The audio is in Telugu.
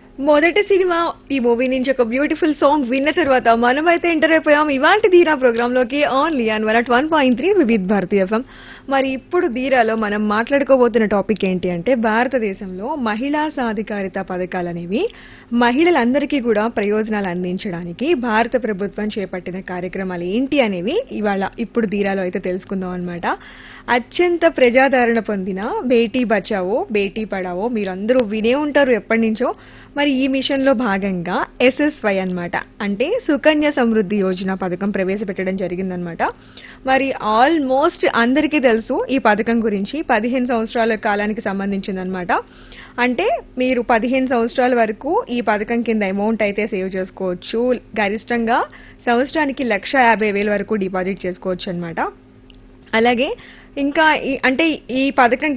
మొదటి సినిమా ఈ మూవీ నుంచి ఒక బ్యూటిఫుల్ సాంగ్ విన్న తర్వాత మనమైతే ఎంటర్ అయిపోయాం ఇవాంటి ధీరా ప్రోగ్రామ్ లోకి only on one at one point three Vividh Bharati FM మరి ఇప్పుడు ధీరాలో మనం మాట్లాడుకోబోతున్న టాపిక్ ఏంటి అంటే భారతదేశంలో మహిళా సాధికారిత పథకాలు అనేవి మహిళలందరికీ కూడా ప్రయోజనాలు అందించడానికి భారత ప్రభుత్వం చేపట్టిన కార్యక్రమాలు ఏంటి అనేవి ఇవాళ ఇప్పుడు ధీరాలో అయితే తెలుసుకుందాం అనమాట అత్యంత ప్రజాదరణ పొందిన బేటీ బచావో బేటీ పడావో మీరందరూ వినే ఉంటారు ఎప్పటి నుంచో మరి ఈ మిషన్ లో భాగంగా ఎస్ఎస్వై అన్నమాట అంటే సుకన్య సమృద్ధి యోజన పథకం ప్రవేశపెట్టడం జరిగిందనమాట మరి ఆల్మోస్ట్ అందరికీ తెలుసు ఈ పథకం గురించి పదిహేను సంవత్సరాల కాలానికి సంబంధించిందనమాట అంటే మీరు పదిహేను సంవత్సరాల వరకు ఈ పథకం కింద అమౌంట్ అయితే సేవ్ చేసుకోవచ్చు గరిష్టంగా సంవత్సరానికి లక్ష యాభై వేల వరకు డిపాజిట్ చేసుకోవచ్చు అనమాట అలాగే ఇంకా ఈ- అంటే ఈ పథకం